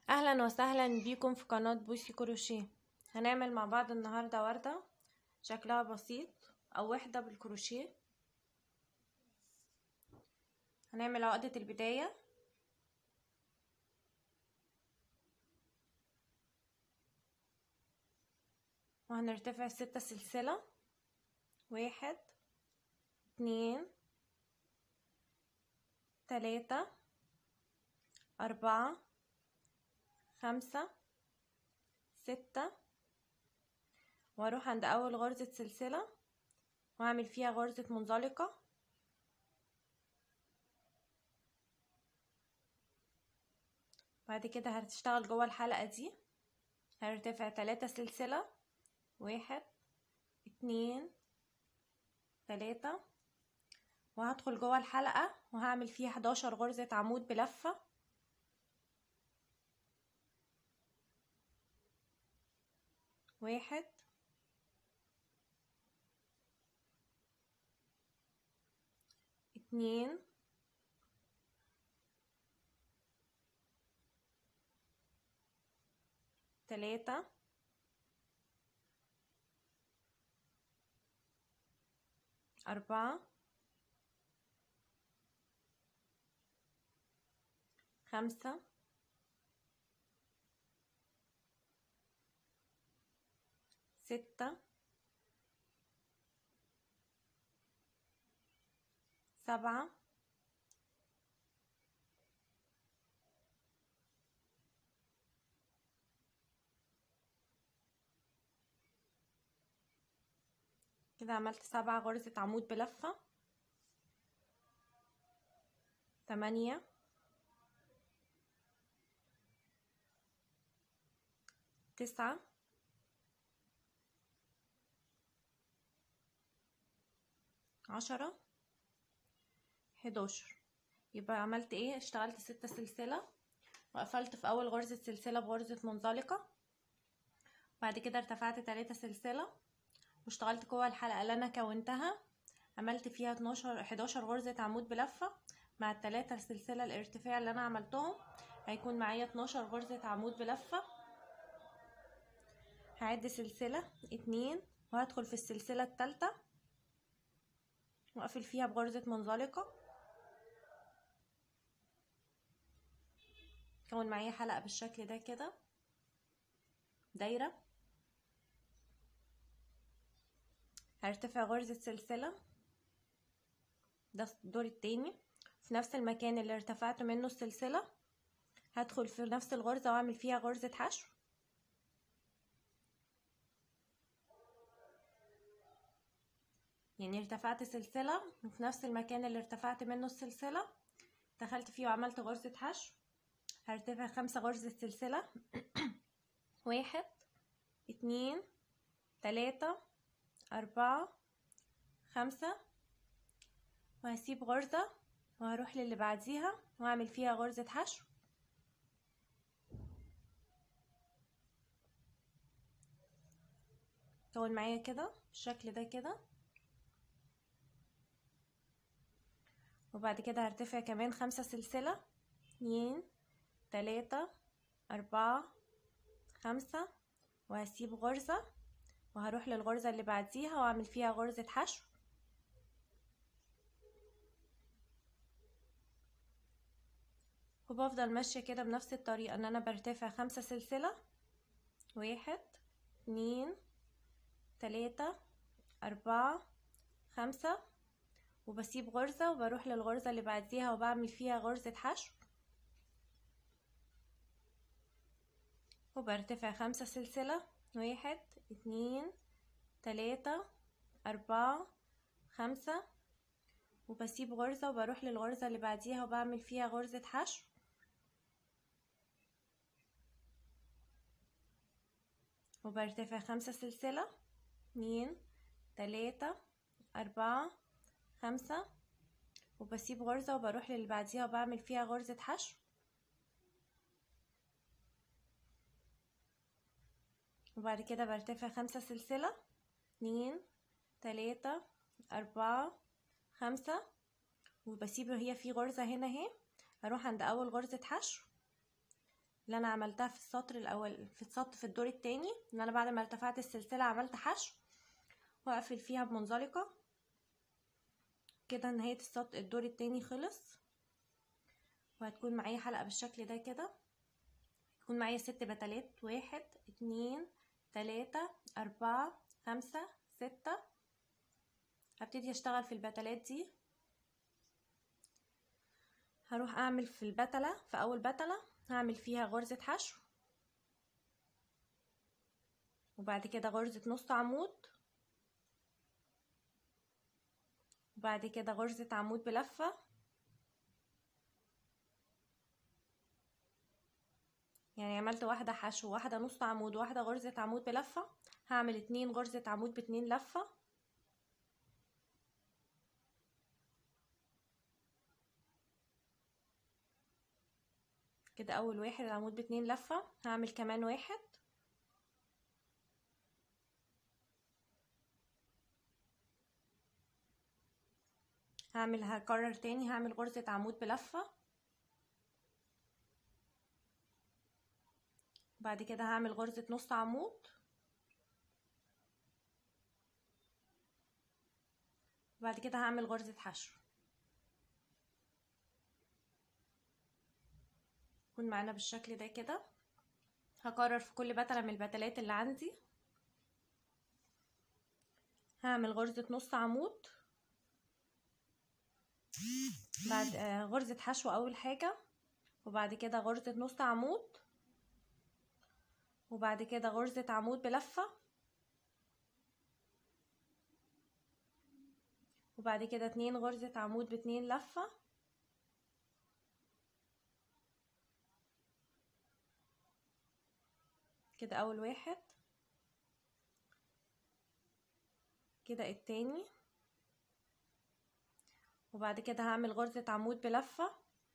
اهلا وسهلا بيكم في قناة بوسي كروشيه هنعمل مع بعض النهاردة وردة شكلها بسيط او وحدة بالكروشيه هنعمل عقدة البداية وهنرتفع ستة سلسلة واحد اتنين تلاتة أربعة خمسة ستة واروح عند اول غرزة سلسلة واعمل فيها غرزة منزلقة بعد كده هتشتغل جوه الحلقة دي هرتفع تلاتة سلسلة واحد اتنين تلاتة وهدخل جوه الحلقة وهعمل فيها حداشر غرزة عمود بلفة واحد اتنين تلاتة أربعة خمسة ستة سبعة كده عملت سبعة غرزة عمود بلفة تمانية تسعة عشرة حداشر يبقى عملت ايه اشتغلت ستة سلسلة وقفلت في اول غرزة سلسلة بغرزة منزلقة بعد كده ارتفعت تلاتة سلسلة واشتغلت جوه الحلقة اللي انا كونتها عملت فيها اتناشر حداشر غرزة عمود بلفة مع التلاتة سلسلة الارتفاع اللي انا عملتهم هيكون معايا اتناشر غرزة عمود بلفة هعد سلسلة اتنين وهدخل في السلسلة التالتة واقفل فيها بغرزة منزلقة كون معايا حلقة بالشكل ده كده دايرة هرتفع غرزة سلسلة ده الدور التاني في نفس المكان اللي ارتفعت منه السلسلة هدخل في نفس الغرزة واعمل فيها غرزة حشو يعني ارتفعت سلسلة وفي نفس المكان اللي ارتفعت منه السلسلة دخلت فيه وعملت غرزة حشو هرتفع خمسة غرزة سلسلة واحد اتنين تلاتة أربعة خمسة وهسيب غرزة وهروح للي بعديها واعمل فيها غرزة حشو كون معايا كده بالشكل ده كده وبعد كده هرتفع كمان خمسة سلسلة اتنين تلاتة أربعة خمسة وهسيب غرزة وهروح للغرزة اللي بعديها واعمل فيها غرزة حشو وبفضل ماشية كده بنفس الطريقة ان انا برتفع خمسة سلسلة واحد اتنين تلاتة أربعة خمسة وبسيب غرزة وبروح للغرزة اللي بعديها وبعمل فيها غرزة حشو وبرتفع خمسة سلسلة واحد اتنين تلاتة أربعة خمسة وبسيب غرزة وبروح للغرزة اللي بعديها وبعمل فيها غرزة حشو وبرتفع خمسة سلسلة اتنين تلاتة أربعة خمسة وبسيب غرزة وبروح للي بعديها وبعمل فيها غرزة حشو وبعد كده برتفع خمسة سلسلة اتنين تلاتة أربعة خمسة وبسيب هي في غرزة هنا اهي هروح عند أول غرزة حشو اللي انا عملتها في السطر الاول في السطر في الدور التاني ان انا بعد ما ارتفعت السلسله عملت حشو واقفل فيها بمنزلقه كده نهايه السطر الدور التاني خلص وهتكون معايا حلقه بالشكل ده كده يكون معايا ست بتلات واحد اتنين تلاتة اربعة خمسة ستة هبتدي اشتغل في البتلات دي هروح اعمل في البتلة في اول بتلة هعمل فيها غرزة حشو وبعد كده غرزة نص عمود وبعد كده غرزة عمود بلفة يعني عملت واحدة حشو واحدة نص عمود واحدة غرزة عمود بلفة هعمل اتنين غرزة عمود باتنين لفة كده اول واحد العمود باتنين لفة هعمل كمان واحد هعمل هكرر تاني هعمل غرزة عمود بلفة بعد كده هعمل غرزة نص عمود بعد كده هعمل غرزة حشو يكون معانا بالشكل ده كده هكرر في كل بتلة من البتلات اللي عندي هعمل غرزة نص عمود بعد آه غرزة حشو اول حاجة وبعد كده غرزة نص عمود وبعد كده غرزة عمود بلفة وبعد كده اتنين غرزة عمود باتنين لفة كده اول واحد كده التاني وبعد كده هعمل غرزة عمود بلفة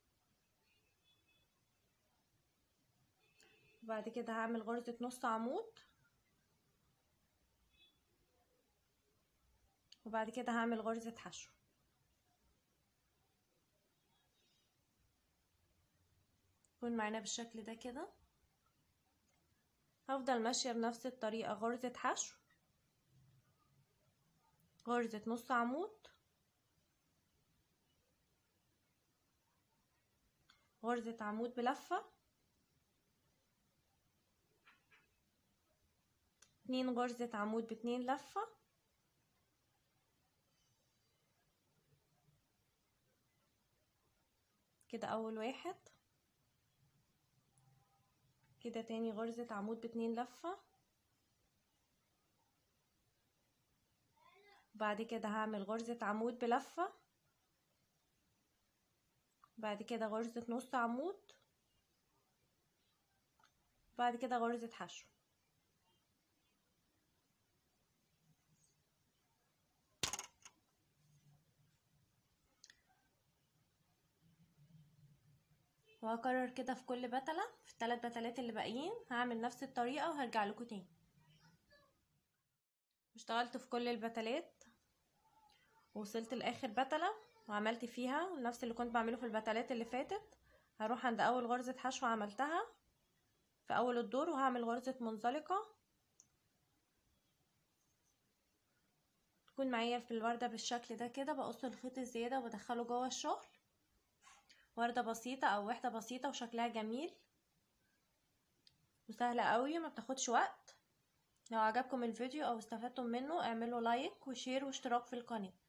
وبعد كده هعمل غرزة نص عمود وبعد كده هعمل غرزة حشو يكون معانا بالشكل ده كده هفضل ماشية بنفس الطريقة غرزة حشو غرزة نص عمود غرزة عمود بلفة اتنين غرزة عمود باتنين لفة كده اول واحد كده تاني غرزة عمود باتنين لفة بعد كده هعمل غرزة عمود بلفة بعد كده غرزة نص عمود بعد كده غرزة حشو وهكرر كده في كل بتلة في الثلاث بتلات اللي باقيين هعمل نفس الطريقة وهرجع لكم تاني اشتغلت في كل البتلات وصلت لاخر بتلة وعملت فيها نفس اللي كنت بعمله في البتلات اللي فاتت هروح عند اول غرزة حشو عملتها في اول الدور وهعمل غرزة منزلقة تكون معايا في الوردة بالشكل ده كده بقص الخيط الزيادة وبدخله جوه الشغل وردة بسيطة او وحدة بسيطة وشكلها جميل وسهلة قوي ما بتاخدش وقت لو عجبكم الفيديو او استفدتم منه اعملوا لايك وشير واشتراك في القناة